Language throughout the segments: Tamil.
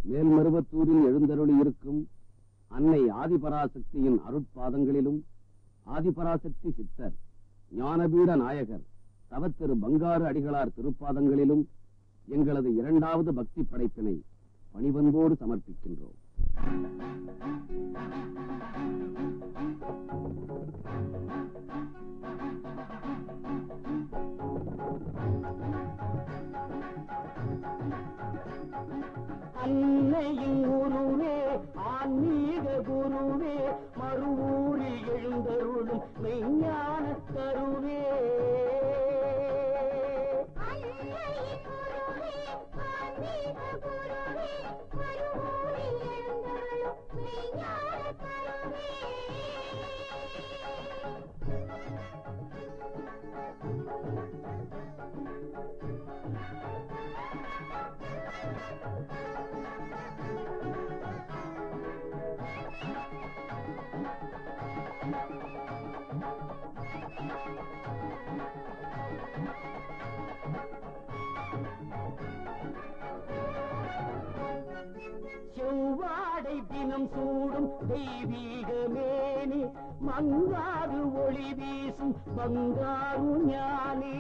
மேல்மருவத்தூரில் எழுந்தருளி இருக்கும் அன்னை ஆதிபராசக்தியின் அருட்பாதங்களிலும் ஆதிபராசக்தி சித்தர் ஞானபீட நாயகர் தவத்திரு பங்காரு அடிகளார் திருப்பாதங்களிலும் எங்களது இரண்டாவது பக்தி படைப்பினை பணிவன்போடு சமர்ப்பிக்கின்றோம் அன்னையின் குருவே ஆன்மீக குருவே மறுவூரில் எழுந்தருளும் மெய்ஞான கருவே செவ்வாடை தினம் சூடும் தெய்வீக மேனி மங்காது ஒளி வீசும் பங்காரு ஞானி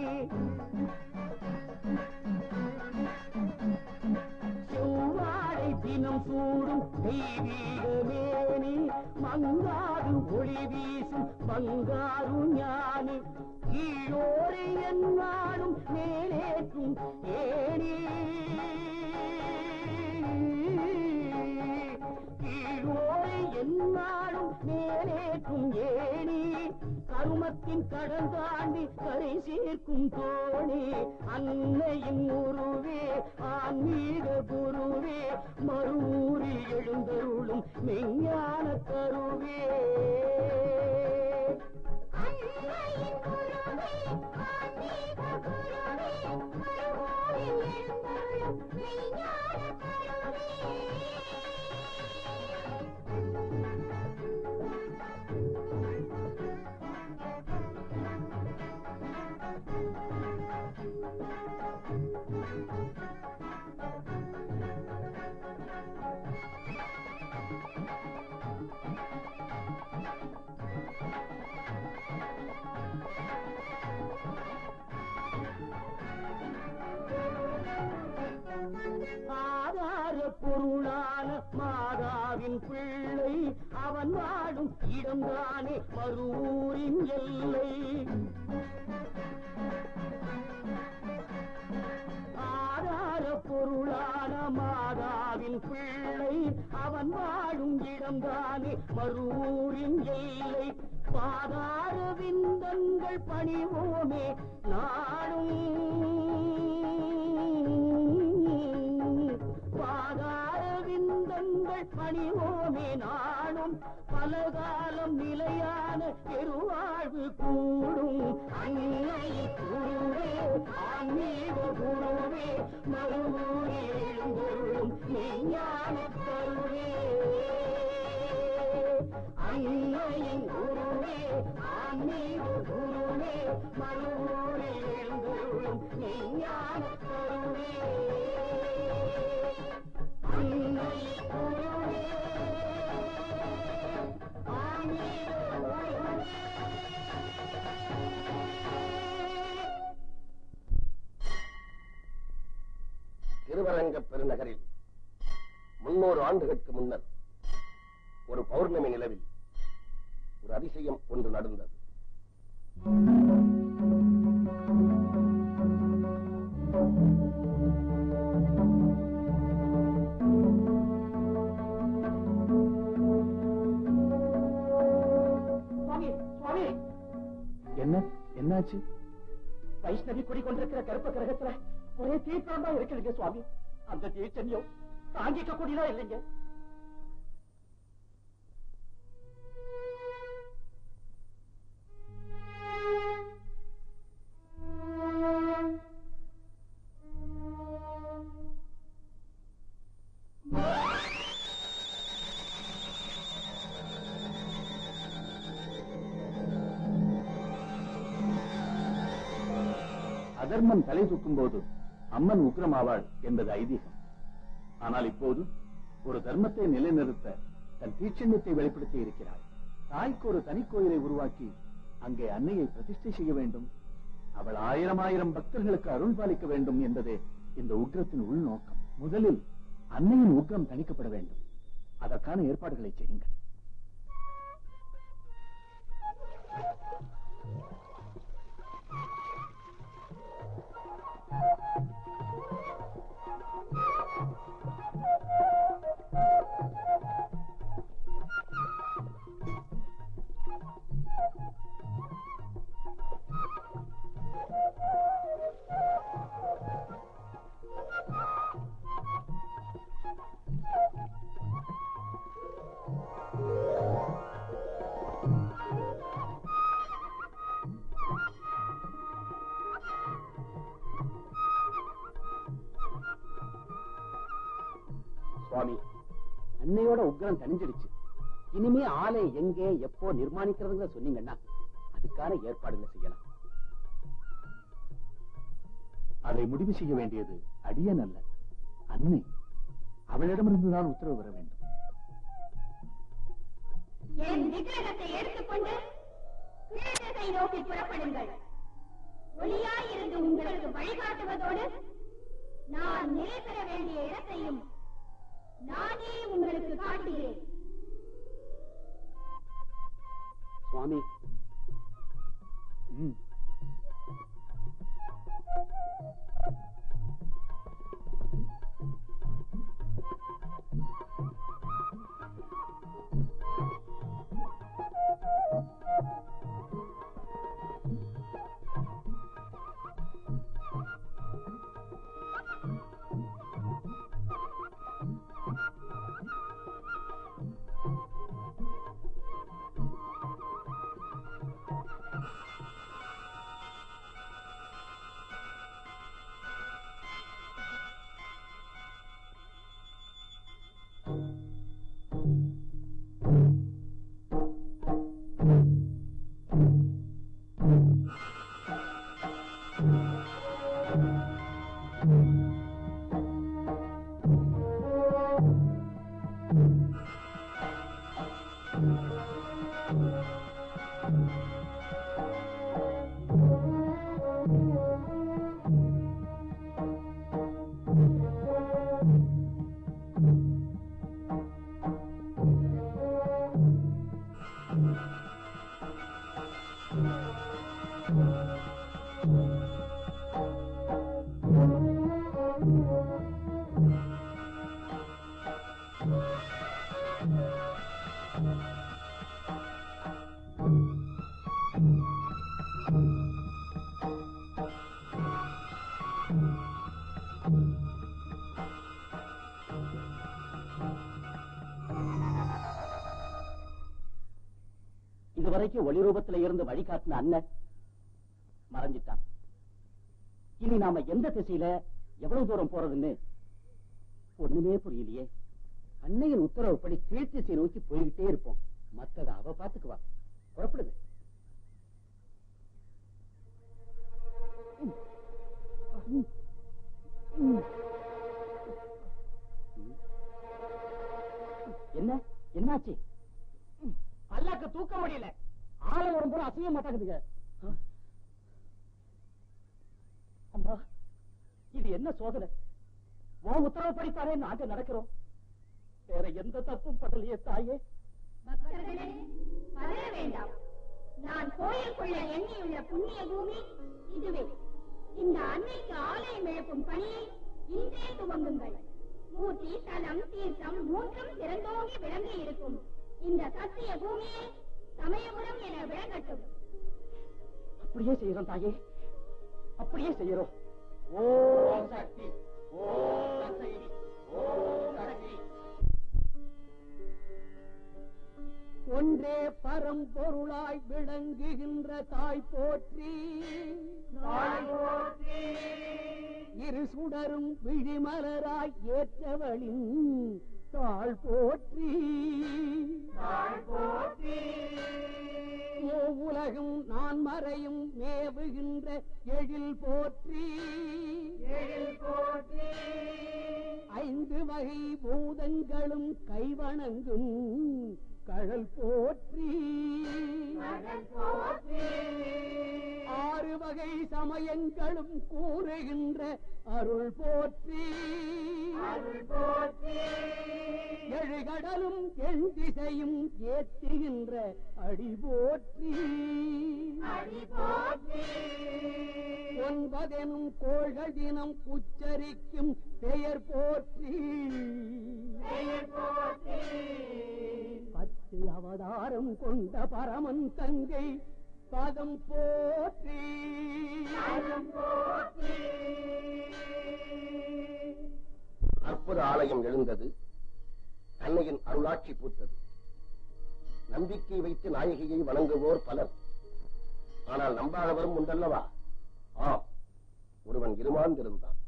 செவ்வாடை தினம் சூடும் தெய்வீக மேனி மங்காது ஒளி வீசும் பங்காரு ஞானி கீழோரை என்னாலும் மேலேற்றும் ஏனி கீழோரை என்னாலும் மேலேற்றும் ஏனி கருமத்தின் கடன் தாண்டி கரை சேர்க்கும் தோணி அன்னையின் உருவே ஆன்மீக குருவே மறுவூரில் எழுந்தருளும் மெஞ்ஞான கருவே ஆதார பொருளான மாதாவின் பிள்ளை அவன் வாழும் இடம்தானே மறுவூரின் எல்லை ஆதார பொருளான மாதாவின் பிள்ளை அவன் வாழும் இடம்தானே மறுவூரின் எல்லை பாதார விந்தங்கள் பணிவோமே நாடும் பாதார விந்தங்கள் பணிவோமே நாளும் பலகாலம் நிலையான பெருவாழ்வு கூடும் அன்னை குருவே ஆன்மீக குருவே மறுமூறி எழுந்தருளும் மெய்ஞான கருவே அன்னையின் குருவே ஆன்மீக குருவே மறுமூறி எழுந்தருளும் மெய்ஞான கருவே அன்னை குருவே ஆன்மீக குருவே திருவரங்க பெருநகரில் முன்னூறு ஆண்டுகளுக்கு முன்னர் ஒரு பௌர்ணமி நிலவில் ஒரு அதிசயம் ஒன்று நடந்தது சுவாமி சுவாமி என்ன என்னாச்சு வைஷ்ணவி குடி கொண்டிருக்கிற கருப்ப கிரகத்துல ஒரே தீர்த்தம் தான் இருக்குதுங்க சுவாமி அந்த தீர்த்தன்யம் தாங்கிக்க கூடியதா இல்லைங்க அதர்மம் தலை தூக்கும் போது அம்மன் உக்கிரமாவாள் என்பது ஐதீகம் ஆனால் இப்போது ஒரு தர்மத்தை நிலைநிறுத்த தன் தீட்சண்யத்தை வெளிப்படுத்தி இருக்கிறாள் தாய்க்கு ஒரு தனி கோயிலை உருவாக்கி அங்கே அன்னையை பிரதிஷ்டை செய்ய வேண்டும் அவள் ஆயிரம் ஆயிரம் பக்தர்களுக்கு அருள் பாலிக்க வேண்டும் என்பதே இந்த உக்ரத்தின் உள்நோக்கம் முதலில் அன்னையின் உக்ரம் தணிக்கப்பட வேண்டும் அதற்கான ஏற்பாடுகளை செய்யுங்கள் சுவாமி அன்னையோட உக்ரம் தணிஞ்சிடுச்சு இனிமே ஆலயம் எங்கே எப்போ நிர்மாணிக்கிறதுங்க சொன்னீங்கன்னா அதுக்கான ஏற்பாடுகளை செய்யலாம் அதை முடிவு செய்ய வேண்டியது அடியன் அல்ல அன்னை அவளிடமிருந்து தான் உத்தரவு வர வேண்டும் என் விக்கிரகத்தை எடுத்துக்கொண்டு கிழக்கை நோக்கி புறப்படுங்கள் ஒளியாயிருந்து உங்களுக்கு வழிகாட்டுவதோடு நான் நிலை பெற வேண்டிய இடத்தையும் நானே உங்களுக்கு காட்டுகிறேன் சுவாமி ம். இதுவரைக்கும் ஒளி ரூபத்துல இருந்து வழிகாட்டின அண்ணன் மறைஞ்சிட்டான் இனி நாம எந்த திசையில எவ்வளவு தூரம் போறதுன்னு ஒண்ணுமே புரியலையே அன்னையின் உத்தரவுப்படி கீழ்த்திசை நோக்கி போய்கிட்டே இருப்போம் மத்தத அவ பாத்துக்குவா புறப்படுது என்ன என்னாச்சு பல்லாக்க தூக்க முடியல ஆளை ஒரு முறை அசைய மாட்டாங்குதுங்க அம்மா இது என்ன சோதனை உன் உத்தரவுப்படித்தானே நாங்க நடக்கிறோம் வேற எந்த தப்பும் படலையே தாயே பக்தர்களே பதற வேண்டாம் நான் கோயிலுக்குள்ள எண்ணியுள்ள புண்ணிய பூமி இதுவே இந்த அன்னைக்கு ஆலயம் எழுப்பும் பணியை இன்றே துவங்குங்கள் மூர்த்தி தலம் தீர்த்தம் மூன்றும் சிறந்தோங்கி விளங்கி இருக்கும் இந்த சத்திய பூமியை சமயபுரம் என விளங்கட்டும் அப்படியே செய்யறோம் தாயே அப்படியே செய்யறோம் ஓம் சக்தி ஓம் சக்தி ஓம் சக்தி ஒன்றே பரம்பொருளாய் விளங்குகின்ற தாய் போற்றி இரு சுடரும் விழிமலராய் ஏற்றவளின் தாழ் போற்றி ஓ உலகும் நான் மறையும் மேவுகின்ற எழில் போற்றி ஐந்து வகை பூதங்களும் கைவணங்கும் கழல் போற்றி ஆறு வகை சமயங்களும் கூறுகின்ற அருள் போற்றி எழுகடலும் எண் திசையும் ஏற்றுகின்ற அடி போற்றி ஒன்பதெனும் கோள்கள் தினம் உச்சரிக்கும் பெயர் போற்றி பத்து அவதாரம் கொண்ட பரமன் தங்கை பதம் போற்றி அற்புத ஆலயம் எழுந்தது அன்னையின் அருளாட்சி பூத்தது நம்பிக்கை வைத்து நாயகியை வணங்குவோர் பலர் ஆனால் நம்பாதவரும் உண்டல்லவா ஆம் ஒருவன் இருமாந்திருந்தான்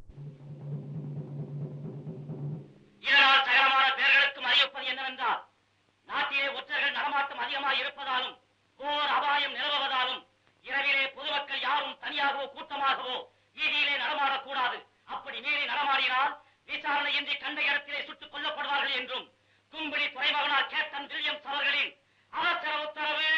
இதனால் சகலமான பேர்களுக்கும் அறிவிப்பது என்னவென்றால் நாட்டிலே ஒற்றர்கள் நடமாட்டம் அதிகமாக இருப்பதாலும் போர் அபாயம் நிலவுவதாலும் இரவிலே பொதுமக்கள் யாரும் தனியாகவோ கூட்டமாகவோ வீதியிலே நடமாடக்கூடாது அப்படி மீறி நடமாடினால் விசாரணையின்றி கண்ட இடத்திலே சுட்டுக் கொல்லப்படுவார்கள் என்றும் கும்பிடி துறைமகனார் கேப்டன் வில்லியம்ஸ் அவர்களின் அவசர உத்தரவு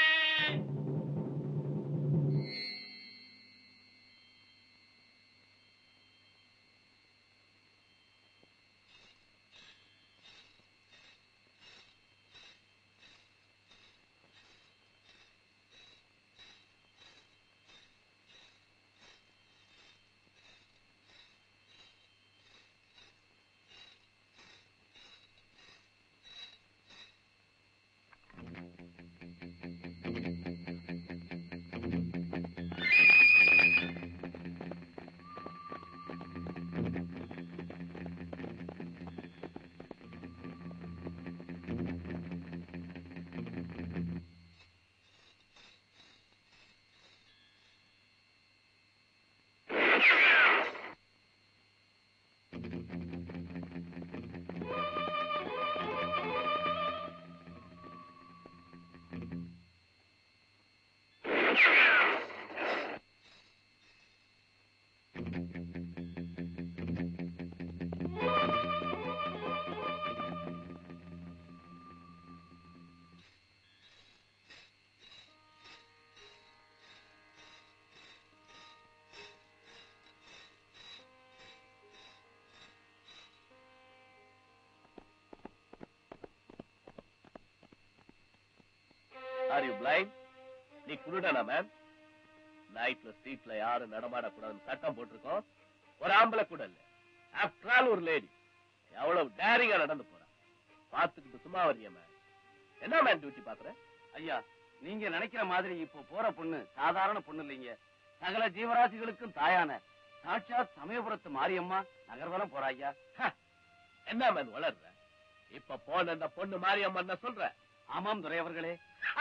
ஆர் யூ பிளைண்ட் நீ குருடனா மேம் நைட்ல ஸ்ட்ரீட்ல யாரும் நடமாடக்கூடாதுன்னு சட்டம் போட்டிருக்கோம் ஒரு ஆம்பளை கூட இல்ல ஆஃப்டர் ஆல் ஒரு லேடி எவ்வளவு டேரிங்கா நடந்து போறா பாத்துக்கிட்டு சும்மா வரியா மேம் என்ன மேம் டியூட்டி பாக்குற ஐயா நீங்க நினைக்கிற மாதிரி இப்போ போற பொண்ணு சாதாரண பொண்ணு இல்லைங்க சகல ஜீவராசிகளுக்கும் தாயான சாட்சாத் சமயபுரத்து மாரியம்மா நகர்வலம் போறா ஐயா என்ன மேம் வளர்ற இப்ப போன அந்த பொண்ணு மாரியம்மா என்ன சொல்ற ஆமாம் துரை அவர்களே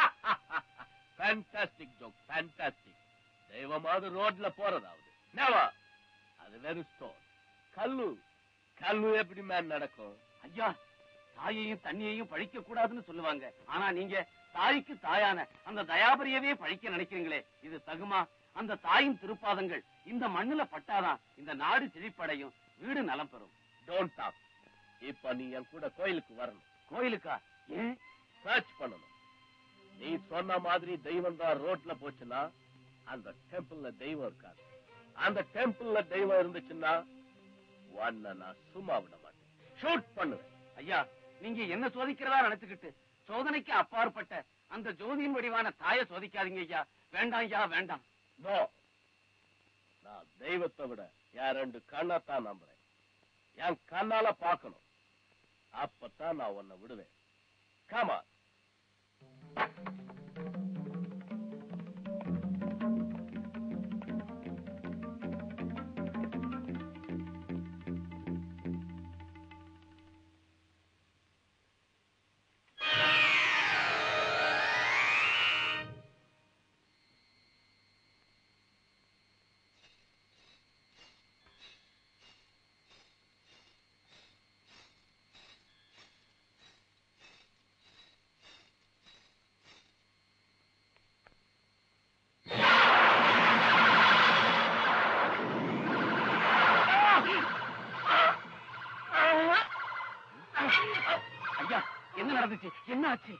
ஃபேண்டாஸ்டிக் ஜோக் ஃபேண்டாஸ்டிக் தெய்வமாவது ரோட்ல போறதாவது நேவா அது வெறும் ஸ்டோன் கல்லு கல்லு எப்படி மேன் நடக்கும் ஐயா தாயையும் தண்ணியையும் பழிக்க கூடாதுன்னு சொல்லுவாங்க ஆனா நீங்க தாய்க்கு தாயான அந்த தயாபரியவே பழிக்க நினைக்கிறீங்களே இது தகுமா அந்த தாயின் திருப்பாதங்கள் இந்த மண்ணுல பட்டாதான் இந்த நாடு செழிப்படையும் வீடு நலம் பெறும் டோன்ட் டாக் இப்ப நீ என் கூட கோயிலுக்கு வரணும் கோயிலுக்கா ஏன் சர்ச் பண்ணணும் நீ சொன்ன மாதிரி தெய்வம் தான் ரோட்ல போச்சுன்னா அந்த டெம்பிள்ல தெய்வம் இருக்காது அந்த டெம்பிள்ல தெய்வம் இருந்துச்சுன்னா உன்னை நான் சும்மா விட மாட்டேன் ஷூட் பண்ணுவேன் ஐயா நீங்க என்ன சோதிக்கிறதா நினைச்சுக்கிட்டு சோதனைக்கு அப்பாற்பட்ட அந்த ஜோதியின் வடிவான தாயை சோதிக்காதீங்க ஐயா வேண்டாம் ஐயா வேண்டாம் நோ நான் தெய்வத்தை விட என் ரெண்டு கண்ணத்தான் நம்புறேன் என் கண்ணால பார்க்கணும் அப்பதான் நான் உன்னை விடுவேன் கமா என்னாச்சு என்னாச்சு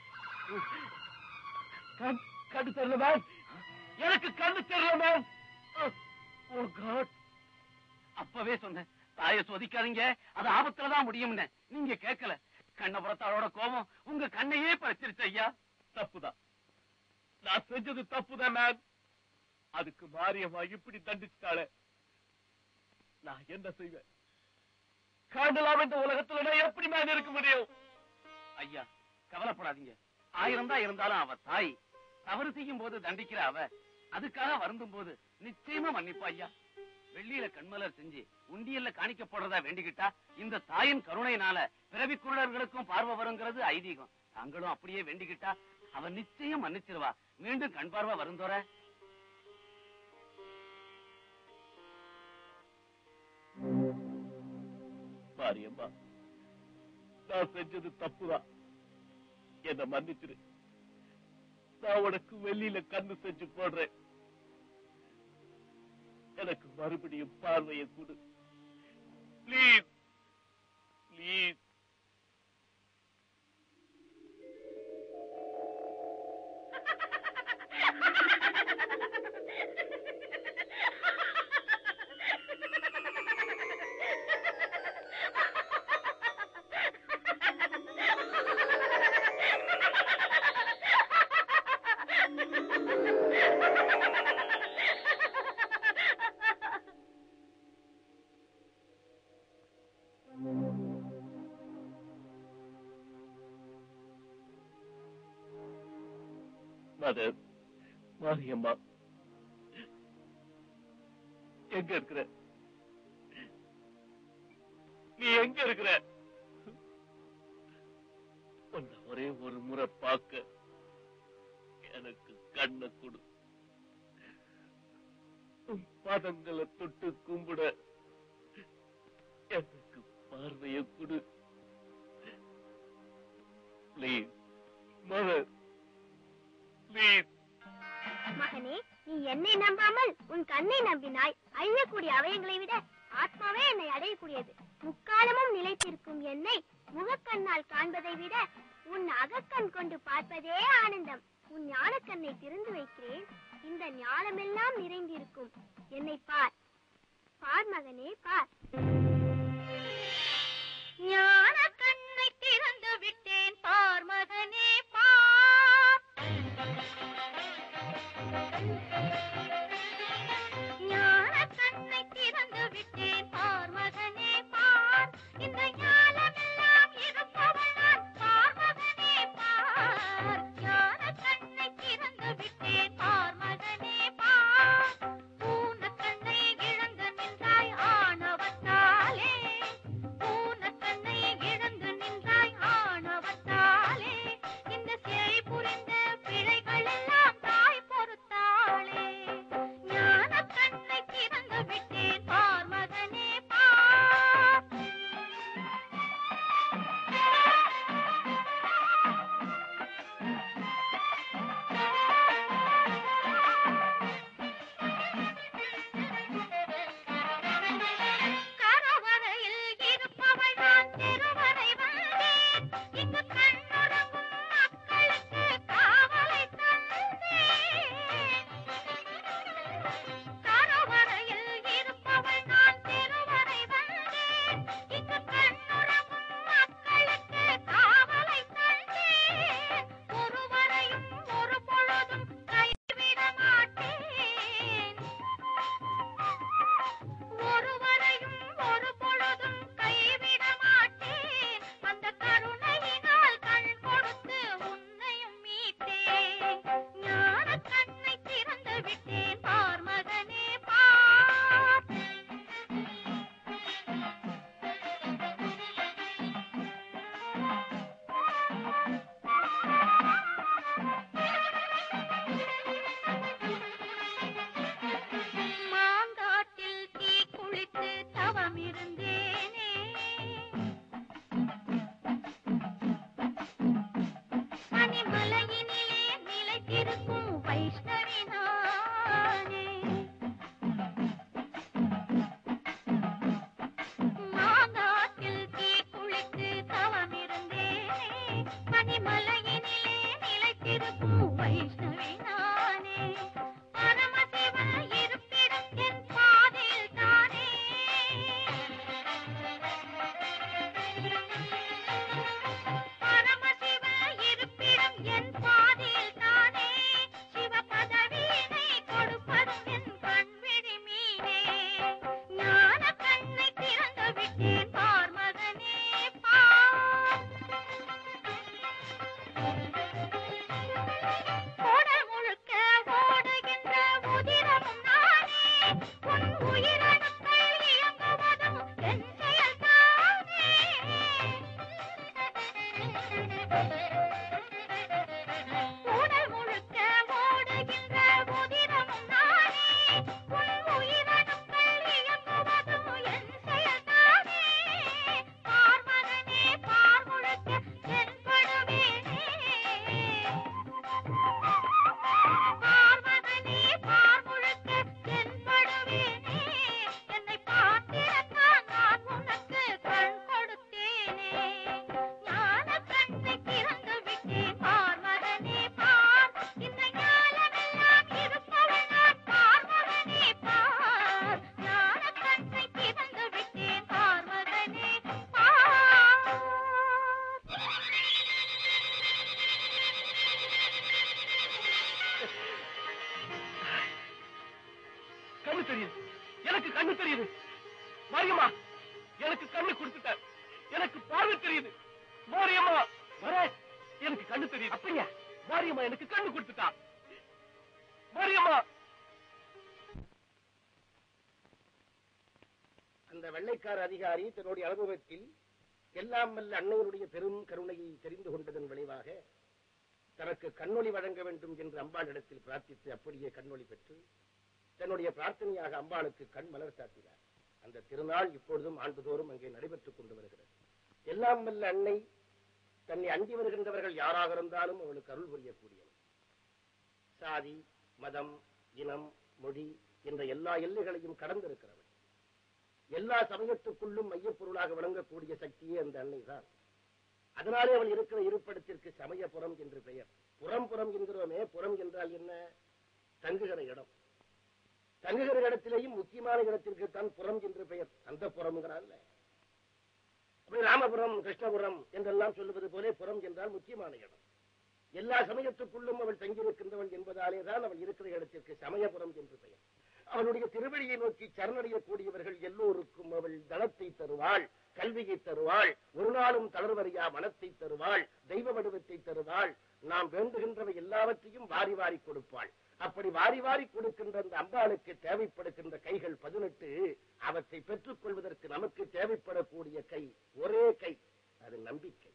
கண் கண்ணு தெரியல மேம் எனக்கு கண்ணு தெரியல மேம் ஓ காட் அப்பவே சொன்னேன் தாயை சோதிக்காதீங்க அது ஆபத்துலதான் முடியும்னு நீங்க கேட்கல கண்ணபுரத்தாளோட கோபம் உங்க கண்ணையே பறிச்சிருச்சு ஐயா தப்புதான் நான் செஞ்சது தப்புதான் மேம் அதுக்கு மாரியம்மா இப்படி தண்டிச்சுட்டாளே நான் என்ன செய்வேன் காண்டலாம் இந்த உலகத்துல நான் எப்படி மேம் இருக்க முடியும் ஐயா கவலைப்படாதீங்க ஆயிரம் தான் இருந்தாலும் அவ தாய் தவறு செய்யும் போது தண்டிக்கிற அவ அதுக்காக வருந்தும் போது நிச்சயமா மன்னிப்பா ஐயா வெள்ளியில கண்மலர் செஞ்சு உண்டியல்ல காணிக்கப்படுறதா வேண்டிக்கிட்டா இந்த தாயின் கருணையினால பிறவி குருடர்களுக்கும் பார்வை வருங்கிறது ஐதீகம் தாங்களும் அப்படியே வேண்டிக்கிட்டா அவ நிச்சயம் மன்னிச்சிருவா மீண்டும் கண் பார்வை வருந்தோற மாரியம்மா நான் செஞ்சது தப்புதான் என்ன மன்னிச்சிரு நான் உனக்கு வெள்ளியில கண்ணு செஞ்சு போடுறேன் எனக்கு மறுபடியும் பார்வையை கொடு ப்ளீஸ் ப்ளீஸ் மதர் மாரியம்மா எங்க இருக்கிற நீ எங்க இருக்கிற உன்னை ஒரே ஒரு முறை பார்க்க எனக்கு கண்ணை கொடு உன் பாதங்களை தொட்டு கும்பிட எனக்கு பார்வையை கொடு ப்ளீஸ் மதர் ப்ளீஸ் மகனே நீ என்னை நம்பாமல் உன் கண்ணை நம்பினாய் அழியக்கூடிய அவயங்களை விட ஆத்மாவே என்னை அடையக்கூடியது முக்காலமும் நிலைத்திருக்கும் என்னை முகக்கண்ணால் காண்பதை விட உன் அகக்கண் கொண்டு பார்ப்பதே ஆனந்தம் உன் ஞானக்கண்ணை திறந்து வைக்கிறேன் இந்த ஞானமெல்லாம் நிறைந்திருக்கும் என்னை பார் பார் மகனே பார் ஞான கண்ணை திறந்து விட்டேன் பார் மகனே பார் ஞான கண்ணை திறந்து விட்டேன் பார் மகனே பார் இந்த ஞானமெல்லாம் இருப்பவள் நான் பார் மகனே பார் ஞான கண்ணை திறந்து விட்டேன் பார் மகனே பார் பூன கண்ணை இழந்து நின்றாய் ஆணவத்தாலே பூன கண்ணை இழந்து நின்றாய் ஆணவத்தாலே இந்த சிறை புரிந்த பிழைகள் எல்லாம் தாய் பொறுத்தாளே ஞான கண்ணை திறந்து விட்டேன் பார் மகனே பார் கரவரையில் இருப்பவள் நான் திருவரை வந்தேன் இங்கு கண்ணுறங்கும் மக்களுக்கு காவலை தந்தேன் கரவரையில் இருப்பவள் நான் திருவரை வந்தேன் இங்கு கண்ணுறங்கும் மக்களுக்கு காவலை தந்தேன் ஒருவரையும் ஒரு பொழுதும் கைவிட மாட்டேன் ஒருவரையும் ஒரு பொழுதும் கைவிட மாட்டேன் அந்த கருணையினால் கண் கொடுத்து உன்னையும் மீட்டேன் ஞான கண்ணை திறந்து விட்டேன் பார் மகனே பார் மாங்காட்டில் தீ குளித்து தவம் இருந்தேனே பனிமலையினிலே நிலைத்திருக்கும் வைஷ்ணவி நானே மாங்காட்டில் தீ குளித்து தவம் இருந்தேனே இருக்கும் வைஷ்ணவி நானே பரமசிவன் இருப்பிடம் என் பாதையில் தானே பரமசிவன் இருப்பிடம் என் பாதையில் தானே சிவ பதவியினை கொடுப்பதும் என் கண்விழி மீனே ஞான கண்ணை திறந்து விட்டேன் பார் மகனே பார் உடல் முழுக்க ஓடுகின்ற உதிரமும் நானே உன் உயிரணுக்கள் இயங்குவதும் என் செயல்தானே உடல் முழுக்க ஓடுகின்ற உதிரமும் நானே உன் உயிரணுக்கள் இயங்குவதும் என் செயல்தானே பார் மகனே பார் முழுக்க தென்படுவேனே பார்வதனே பார் முழுக்க தென்படுவேனே என்னை பார்த்திடத்தான் நான் உனக்கு கண் கொடுத்தேனே ஞான கண்ணை திறந்து விட்டேன் பார்வதனே பார் இந்த ஞானமெல்லாம் இருப்பவன் நான் பார்வதனே பார் ஞான கண்ணை திறந்து விட்டேன் பார்வதனே கண்ணு தெரியுது எனக்கு கண்ணு தெரியுது மாரியம்மா எனக்கு கண்ணு கொடுத்துட்டார் எனக்கு பார்வை தெரியுது மாரியம்மா வர எனக்கு கண்ணு தெரியுது அப்படியா மாரியம்மா எனக்கு கண்ணு கொடுத்துட்டா மாரியம்மா அந்த வெள்ளைக்கார அதிகாரி தன்னுடைய அனுபவத்தில் எல்லாம் வல்ல அன்னையருடைய பெரும் கருணையை தெரிந்து கொண்டதன் விளைவாக தனக்கு கண்ணொளி வழங்க வேண்டும் என்று அம்பாளிடத்தில் பிரார்த்தித்து அப்படியே கண்ணொளி பெற்று தன்னுடைய பிரார்த்தனையாக அம்பாளுக்கு கண் மலர் சாத்தினார் அந்த திருநாள் இப்பொழுதும் ஆண்டுதோறும் அங்கே நடைபெற்றுக் கொண்டு வருகிறது எல்லாம் வல்ல அன்னை தன்னை அண்டி வருகின்றவர்கள் யாராக இருந்தாலும் அவளுக்கு அருள் புரியக்கூடியவர் சாதி மதம் இனம் மொழி என்ற எல்லா எல்லைகளையும் கடந்திருக்கிறவள் எல்லா சமயத்துக்குள்ளும் மையப்பொருளாக விளங்கக்கூடிய சக்தியே அந்த அன்னை தான் அதனாலே அவள் இருக்கிற இருப்பிடத்திற்கு சமயபுரம் என்று பெயர் புறம் புறம் என்கிறோமே புறம் என்றால் என்ன தங்குகிற இடம் தங்குகிற இடத்திலேயும் முக்கியமான இடத்திற்கு தான் புறம் என்று பெயர் அந்த புறம்ங்கிறான்ல அப்படி ராமபுரம் கிருஷ்ணபுரம் என்றெல்லாம் சொல்லுவது போலே புறம் என்றால் முக்கியமான இடம் எல்லா சமயத்துக்குள்ளும் அவள் தங்கியிருக்கின்றவள் என்பதாலே தான் அவள் இருக்கிற இடத்திற்கு சமயபுரம் என்று பெயர் அவளுடைய திருவழியை நோக்கி சரணடையக்கூடியவர்கள் எல்லோருக்கும் அவள் தனத்தை தருவாள் கல்வியை தருவாள் ஒரு நாளும் தளர்வறியா மனத்தை தருவாள் தெய்வ வடிவத்தை தருவாள் நாம் வேண்டுகின்றவை எல்லாவற்றையும் வாரி வாரி கொடுப்பாள் அப்படி வாரி வாரி கொடுக்கின்ற அந்த அம்பாளுக்கு தேவைப்படுகின்ற கைகள் பதினெட்டு அவற்றை பெற்றுக் கொள்வதற்கு நமக்கு தேவைப்படக்கூடிய கை ஒரே கை அது நம்பிக்கை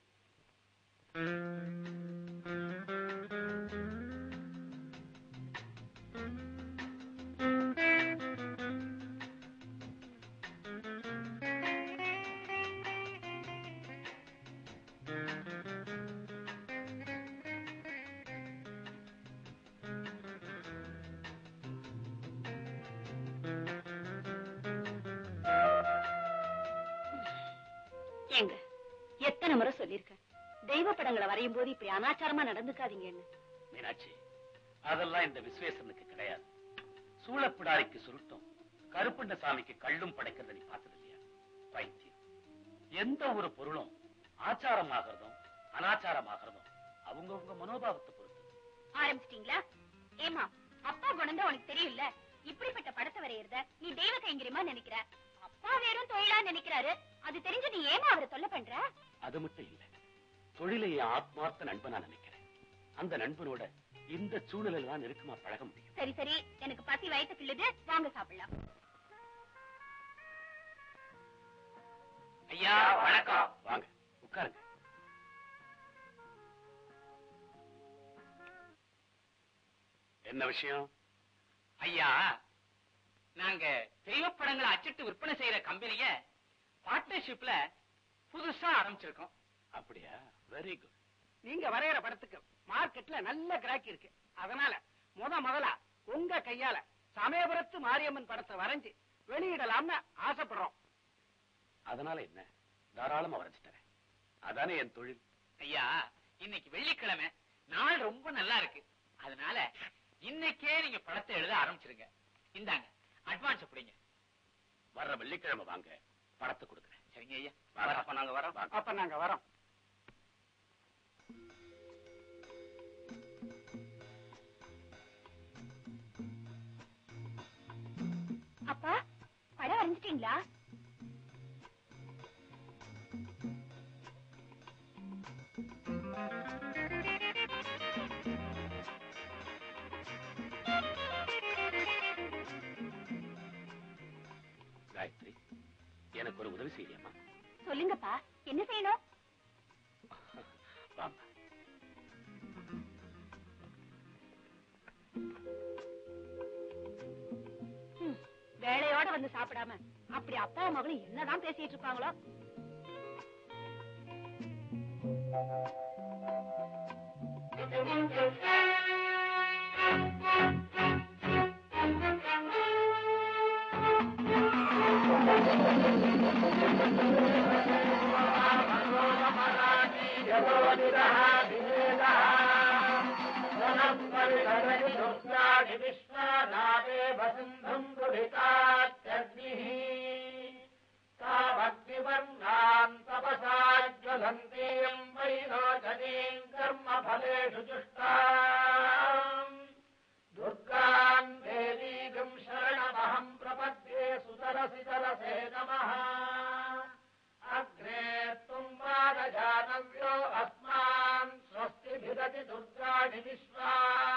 ஏங்க எத்தனை முறை சொல்லிருக்கேன் தெய்வ படங்களை வரையும் போது இப்படி அனாச்சாரமா நடந்துக்காதீங்கன்னு மீனாட்சி அதெல்லாம் இந்த விஸ்வேசனுக்கு கிடையாது சூளப்பிடாரிக்கு சுருட்டும் கருப்பண்ண சாமிக்கு கள்ளும் படைக்கிறத நீ பார்த்தது இல்லையா பைத்தியம் எந்த ஒரு பொருளும் ஆச்சாரமாகிறதும் அனாச்சாரமாகிறதும் அவங்கவங்க மனோபாவத்தை பொறுத்து ஆரம்பிச்சிட்டீங்களா ஏமா அப்பா குணம் தான் உனக்கு தெரியும்ல இப்படிப்பட்ட படத்தை வரையறத நீ தெய்வ கைங்கரியமா நினைக்கிற அப்பா வெறும் தொழிலா நினைக்கிறாரு அது தெரிஞ்சு நீ ஏமா அவரை தொல்லை பண்ற அது மட்டும் இல்ல தொழிலை என் ஆத்மார்த்த நண்பனா நினைக்கிறேன் அந்த நண்பனோட இந்த சூழ்நிலையில தான் நெருக்கமா பழக முடியும் சரி சரி எனக்கு பசி வயிற்று கிள்ளுது வாங்க சாப்பிடலாம் ஐயா வணக்கம் வாங்க உட்காருங்க என்ன விஷயம் ஐயா நாங்க தெய்வப்படங்களை அச்சிட்டு விற்பனை செய்யற கம்பெனிய பார்ட்னர்ஷிப்ல புதுசா ஆரம்பிச்சிருக்கோம் அப்படியா வெரி குட் நீங்க வரைகிற படத்துக்கு மார்க்கெட்ல நல்ல கிராக்கி இருக்கு அதனால முத முதலா உங்க கையால சமயபுரத்து மாரியம்மன் படத்தை வரைஞ்சு வெளியிடலாம்னு ஆசைப்படுறோம் அதனால என்ன தாராளமா வரைஞ்சு தரேன் அதானே என் தொழில் ஐயா இன்னைக்கு வெள்ளிக்கிழமை நாள் ரொம்ப நல்லா இருக்கு அதனால இன்னைக்கே நீங்க படத்தை எழுத ஆரம்பிச்சிருங்க இந்தாங்க அட்வான்ஸ் பிடிங்க வர்ற வெள்ளிக்கிழமை வாங்க படத்தை கொடுக்குறேன் சரிங்க ஐயா வாங்க. அப்ப நாங்க வரோம் வாங்க. அப்ப நாங்க வரோம் அப்பா படம் வரைஞ்சிட்டீங்களா காயத்ரி எனக்கு ஒரு உதவி செய்யமா சொல்லுங்கப்பா என்ன செய்யணும் வாமா ம், வேலையோட வந்து சாப்பிடாம அப்படி அப்பா மகளும் என்னதான் பேசிட்டு இருப்பாங்களோ दुर्गाम् देवीगम् शरणमहम् प्रपद्ये सुतरसि तरसे नमः अग्रे त्वम् वादजानव्यो अस्मान् स्वस्तिभिदति दुर्गाणि विश्वा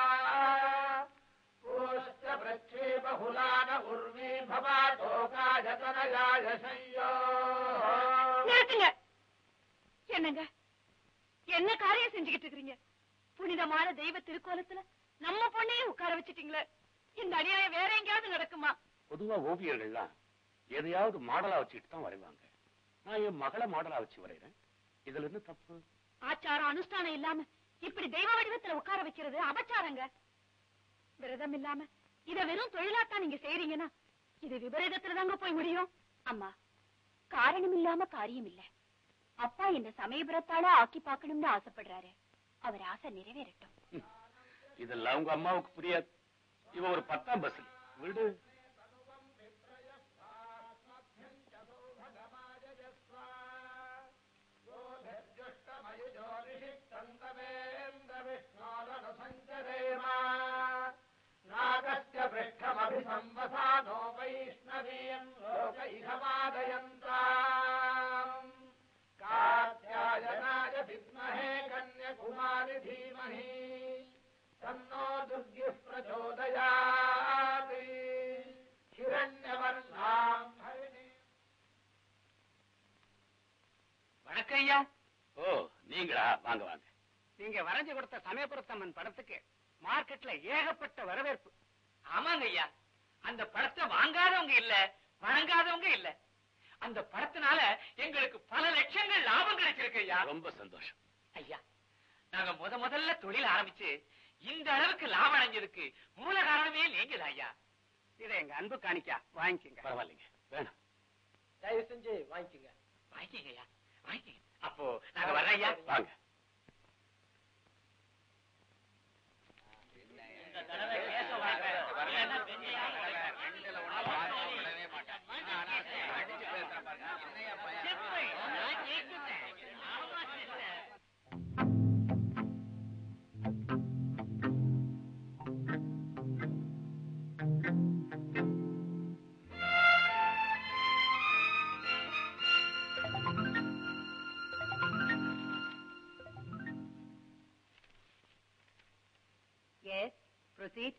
पूश्च वृक्षे बहुलान उर्वी भवातोकायतनयाय संयो நிறுத்துங்க என்னங்க என்ன காரியம் செஞ்சுக்கிட்டு இருக்கீங்க புனிதமான தெய்வ திருக்கோலத்துல நம்ம பொண்ணையே உட்கார வச்சிட்டீங்களே இந்த அநியாயம் வேற எங்கேயாவது நடக்குமா பொதுவா ஓவியர்கள்லாம் எதையாவது மாடலா வச்சுட்டு தான் வரைவாங்க நான் என் மகளை மாடலா வச்சு வரைகிறேன் இதுல என்ன தப்பு ஆச்சாரம் அனுஷ்டானம் இல்லாம இப்படி தெய்வ வடிவத்துல உட்கார வைக்கிறது அபச்சாரங்க விரதம் இல்லாம இத வெறும் தொழிலாத்தான் நீங்க செய்றீங்கன்னா இது விபரீதத்துல தாங்க போய் முடியும் அம்மா காரணம் இல்லாம காரியம் இல்ல அப்பா இந்த சமயபுரத்தால ஆக்கி பார்க்கணும்னு ஆசைப்படுறாரு அவர் ஆசை நிறைவேறட்டும் இதெல்லாம் உங்க அம்மாவுக்கு புரியாது இவ ஒரு பத்தாம் பஸ் விடு नागस्य पृष्ठमभिसंवसानो वैष्णवीयम् लोकैहवादयन्ताम् कात्यायनाय विद्महे कन्यकुमारि धीमहि तन्नो दुर्गिः प्रचोदयात् हिरण्यवर्णाम् हरिणी வணக்கம் ஐயா ஓ நீங்களா வாங்க வாங்க நீங்க வரைஞ்சு கொடுத்த சமயபுரத்தம்மன் படத்துக்கு மார்க்கெட்ல ஏகப்பட்ட வரவேற்பு ஆமாங்க ஐயா அந்த படத்தை வாங்காதவங்க இல்ல வழங்காதவங்க இல்ல அந்த படத்தினால எங்களுக்கு பல லட்சங்கள் லாபம் கிடைச்சிருக்கு ஐயா ரொம்ப சந்தோஷம் ஐயா நாங்க முத முதல்ல தொழில் ஆரம்பிச்சு இந்த அளவுக்கு லாபம் அடைஞ்சதுக்கு மூல காரணமே நீங்க ஐயா இதை எங்க அன்பு காணிக்கா வாங்கிக்கங்க பரவாயில்லைங்க வேணாம் தயவு செஞ்சு வாங்கிக்கங்க வாங்கிக்கங்க ஐயா வாங்கிக்கங்க அப்போ நாங்க வர்றோம் ஐயா வாங்க Yes, proceed.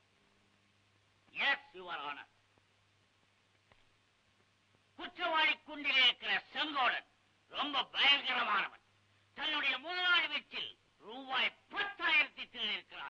Yes your honour குற்றவாளி குண்டில் இருக்கிற செங்கோடன் ரொம்ப பயங்கரமானவன் தன்னுடைய முதலாளி வீட்டில் ரூபாய் பத்தாயிரத்தி திருடியிருக்கிறான்